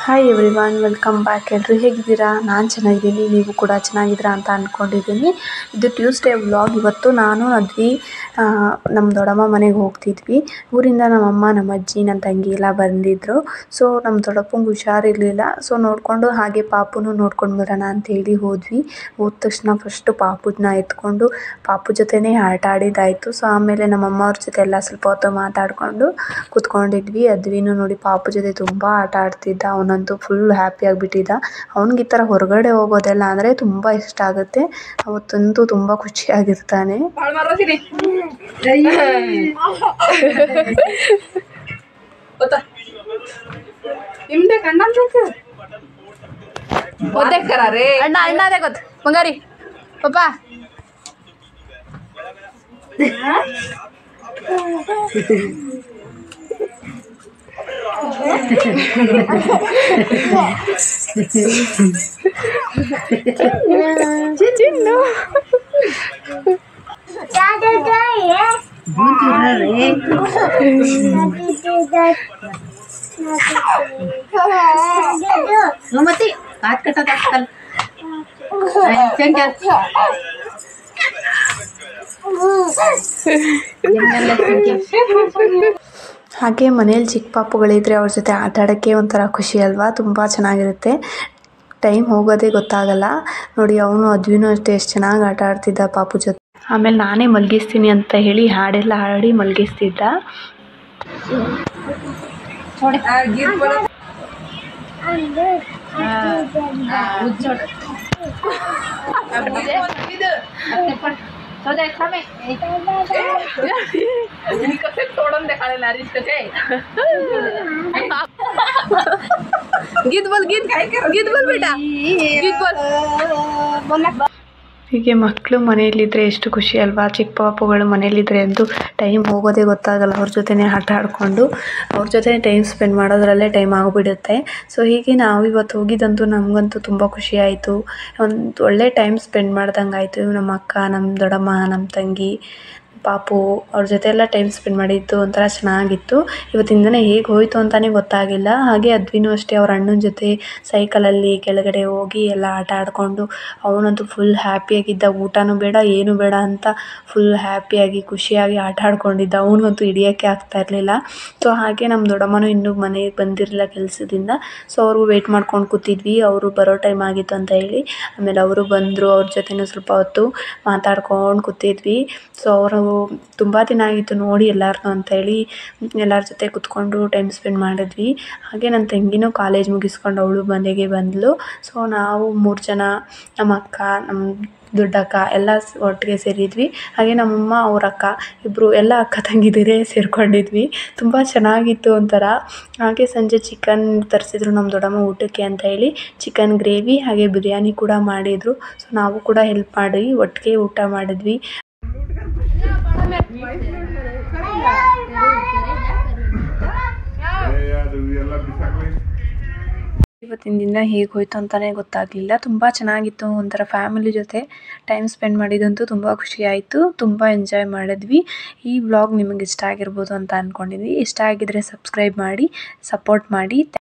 hi everyone welcome back ಎಲ್ಲರೂ ಹೇಗಿದ್ದೀರಾ ನಾನು ಚೆನ್ನಾಗಿದ್ದೀನಿ ನೀವು ಕೂಡ ಚೆನ್ನಾಗಿದ್ದೀರಾ ಅಂತ ಅಂದ್ಕೊಂಡಿದ್ದೀನಿ ಇದು ಟ್ಯೂಸ್ಡೇ ವ್ಲಾಗ್ ಇವತ್ತು ನಾನು ಅದ್ವಿ ಆ, ನಮ್ಮ ದೊಡ್ಡಮ್ಮ ಮನೆಗೆ ಹೋಗ್ತಿದ್ವಿ ಊರಿಂದ ನಮ್ಮಮ್ಮ ನಮ್ಮ ಅಜ್ಜಿ ನನ್ನ ತಂಗಿ ಎಲ್ಲ ಬಂದಿದ್ದರು ಸೊ ನಮ್ಮ ದೊಡ್ಡಪ್ಪಂಗೆ ಹುಷಾರಿರಲಿಲ್ಲ ಸೊ ನೋಡಿಕೊಂಡು ಹಾಗೆ ಪಾಪುನು ನೋಡ್ಕೊಂಡು ಬರೋಣ ಅಂತೇಳಿ ಹೋದ್ವಿ ಹೋದ ತಕ್ಷಣ ಫಸ್ಟು ಪಾಪುನ ಎತ್ಕೊಂಡು ಪಾಪು ಜೊತೆನೇ ಆಟ ಆಡಿದ್ದಾಯಿತು ಸೊ ಆಮೇಲೆ ನಮ್ಮಮ್ಮ ಅವ್ರ ಜೊತೆ ಎಲ್ಲ ಸ್ವಲ್ಪ ಹೊತ್ತು ಮಾತಾಡಿಕೊಂಡು ಕೂತ್ಕೊಂಡಿದ್ವಿ ಅದ್ವಿನು ನೋಡಿ ಪಾಪು ಜೊತೆ ತುಂಬ ಆಟ ಆಡ್ತಿದ್ದ ಅವನಂತೂ ಫುಲ್ ಹ್ಯಾಪಿ ಆಗಿಬಿಟ್ಟಿದ್ದ ಅವ್ನಿಗೆ ಈ ಥರ ಹೊರಗಡೆ ಹೋಗೋದೆಲ್ಲ ಅಂದರೆ ತುಂಬ ಇಷ್ಟ ಆಗುತ್ತೆ ಅವತ್ತಂತೂ ತುಂಬ ಖುಷಿಯಾಗಿರ್ತಾನೆ ನಿಮ್ದೆ ಕಣ್ಣ ಒದ್ದೆ ಕರ ರೇ ಅಣ್ಣ ಅಣ್ಣ ಅದೇ ಗೊತ್ತು ಬಂಗಾರಿ ಪಪ್ಪ ಮತ್ತೆ ಕಾತ್ ಕಟ್ಟದ ಹಾಕಲ್ ಹಾಗೆ ಮನೇಲಿ ಚಿಕ್ಕ ಪಾಪುಗಳಿದ್ರೆ ಅವ್ರ ಜೊತೆ ಆಟ ಆಡೋಕ್ಕೆ ಒಂಥರ ಖುಷಿ ಅಲ್ವಾ ತುಂಬ ಚೆನ್ನಾಗಿರುತ್ತೆ ಟೈಮ್ ಹೋಗೋದೇ ಗೊತ್ತಾಗಲ್ಲ ನೋಡಿ ಅವನು ಅದ್ವಿನೂ ಅಷ್ಟೇ ಎಷ್ಟು ಚೆನ್ನಾಗಿ ಆಟ ಆಡ್ತಿದ್ದ ಪಾಪು ಜೊತೆ ಆಮೇಲೆ ನಾನೇ ಮಲಗಿಸ್ತೀನಿ ಅಂತ ಹೇಳಿ ಹಾಡೆಲ್ಲ ಹಾಡಿ ಮಲಗಿಸ್ತಿದ್ದ गीत बोल गीत गीत बोल बेटा गीत बोल ಹೀಗೆ ಮಕ್ಕಳು ಮನೆಯಲ್ಲಿದ್ದರೆ ಎಷ್ಟು ಖುಷಿ ಅಲ್ವಾ ಚಿಕ್ಕ ಪಾಪುಗಳು ಮನೆಯಲ್ಲಿದ್ದರೆ ಅಂತೂ ಟೈಮ್ ಹೋಗೋದೇ ಗೊತ್ತಾಗಲ್ಲ ಅವ್ರ ಜೊತೆನೇ ಆಟ ಆಡಿಕೊಂಡು ಅವ್ರ ಜೊತೆ ಟೈಮ್ ಸ್ಪೆಂಡ್ ಮಾಡೋದ್ರಲ್ಲೇ ಟೈಮ್ ಆಗಿಬಿಡುತ್ತೆ ಸೊ ಹೀಗೆ ನಾವು ಇವತ್ತು ಹೋಗಿದ್ದಂತೂ ನಮಗಂತೂ ತುಂಬ ಖುಷಿ ಆಯಿತು ಒಂದು ಒಳ್ಳೆ ಟೈಮ್ ಸ್ಪೆಂಡ್ ಮಾಡ್ದಂಗೆ ಆಯಿತು ನಮ್ಮ ಅಕ್ಕ ನಮ್ಮ ದೊಡ್ಡಮ್ಮ ನಮ್ಮ ತಂಗಿ ಪಾಪು ಅವ್ರ ಜೊತೆ ಎಲ್ಲ ಟೈಮ್ ಸ್ಪೆಂಡ್ ಮಾಡಿದ್ದು ಒಂಥರ ಚೆನ್ನಾಗಿತ್ತು ಇವತ್ತಿನ ದಿನ ಹೇಗೆ ಹೋಯಿತು ಅಂತಲೇ ಗೊತ್ತಾಗಿಲ್ಲ ಹಾಗೆ ಅದ್ವಿನೂ ಅಷ್ಟೇ ಅವ್ರ ಅಣ್ಣನ ಜೊತೆ ಸೈಕಲಲ್ಲಿ ಕೆಳಗಡೆ ಹೋಗಿ ಎಲ್ಲ ಆಟ ಆಡಿಕೊಂಡು ಅವನಂತೂ ಫುಲ್ ಹ್ಯಾಪಿಯಾಗಿದ್ದ ಊಟನೂ ಬೇಡ ಏನೂ ಬೇಡ ಅಂತ ಫುಲ್ ಹ್ಯಾಪಿಯಾಗಿ ಖುಷಿಯಾಗಿ ಆಟ ಆಡ್ಕೊಂಡಿದ್ದ ಅವನಿಗಂತೂ ಹಿಡಿಯೋಕ್ಕೆ ಆಗ್ತಾ ಇರಲಿಲ್ಲ ಸೊ ಹಾಗೆ ನಮ್ಮ ದೊಡ್ಡಮ್ಮನೂ ಇನ್ನೂ ಮನೆಗೆ ಬಂದಿರಲಿಲ್ಲ ಕೆಲಸದಿಂದ ಸೊ ಅವ್ರಿಗೂ ವೆಯ್ಟ್ ಮಾಡ್ಕೊಂಡು ಕೂತಿದ್ವಿ ಅವರು ಬರೋ ಟೈಮ್ ಆಗಿತ್ತು ಅಂತ ಹೇಳಿ ಆಮೇಲೆ ಅವರು ಬಂದರು ಅವ್ರ ಜೊತೆನೂ ಸ್ವಲ್ಪ ಹೊತ್ತು ಮಾತಾಡ್ಕೊಂಡು ಕೂತಿದ್ವಿ ಸೊ ಅವರು ತುಂಬ ದಿನ ಆಗಿತ್ತು ನೋಡಿ ಎಲ್ಲರನ್ನೂ ಅಂತೇಳಿ ಎಲ್ಲರ ಜೊತೆ ಕೂತ್ಕೊಂಡು ಟೈಮ್ ಸ್ಪೆಂಡ್ ಮಾಡಿದ್ವಿ ಹಾಗೆ ನನ್ನ ತಂಗಿನೂ ಕಾಲೇಜ್ ಮುಗಿಸ್ಕೊಂಡು ಅವಳು ಮನೆಗೆ ಬಂದಳು ಸೊ ನಾವು ಮೂರು ಜನ ನಮ್ಮ ಅಕ್ಕ ನಮ್ಮ ದೊಡ್ಡಕ್ಕ ಎಲ್ಲ ಸ್- ಒಟ್ಟಿಗೆ ಸೇರಿದ್ವಿ ಹಾಗೆ ನಮ್ಮಮ್ಮ ಅವ್ರ ಅಕ್ಕ ಇಬ್ಬರು ಎಲ್ಲ ಅಕ್ಕ ತಂಗಿದಿರೇ ಸೇರ್ಕೊಂಡಿದ್ವಿ ತುಂಬ ಚೆನ್ನಾಗಿತ್ತು ಒಂಥರ ಹಾಗೆ ಸಂಜೆ ಚಿಕನ್ ತರಿಸಿದ್ರು ನಮ್ಮ ದೊಡ್ಡಮ್ಮ ಊಟಕ್ಕೆ ಅಂತ ಹೇಳಿ ಚಿಕನ್ ಗ್ರೇವಿ ಹಾಗೆ ಬಿರಿಯಾನಿ ಕೂಡ ಮಾಡಿದರು ಸೊ ನಾವು ಕೂಡ ಹೆಲ್ಪ್ ಮಾಡಿ ಒಟ್ಟಿಗೆ ಊಟ ಮಾಡಿದ್ವಿ ಇವತ್ತಿನ ದಿನ ಹೇಗೆ ಹೋಯ್ತು ಅಂತಲೇ ಗೊತ್ತಾಗಲಿಲ್ಲ ತುಂಬ ಚೆನ್ನಾಗಿತ್ತು ಒಂಥರ ಫ್ಯಾಮಿಲಿ ಜೊತೆ ಟೈಮ್ ಸ್ಪೆಂಡ್ ಮಾಡಿದಂತೂ ತುಂಬ ಖುಷಿ ಆಯಿತು ತುಂಬ ಎಂಜಾಯ್ ಮಾಡಿದ್ವಿ ಈ ವ್ಲಾಗ್ ನಿಮಗೆ ಇಷ್ಟ ಆಗಿರ್ಬೋದು ಅಂತ ಅಂದ್ಕೊಂಡಿದ್ವಿ ಇಷ್ಟ ಆಗಿದ್ರೆ ಸಬ್ಸ್ಕ್ರೈಬ್ ಮಾಡಿ ಸಪೋರ್ಟ್ ಮಾಡಿ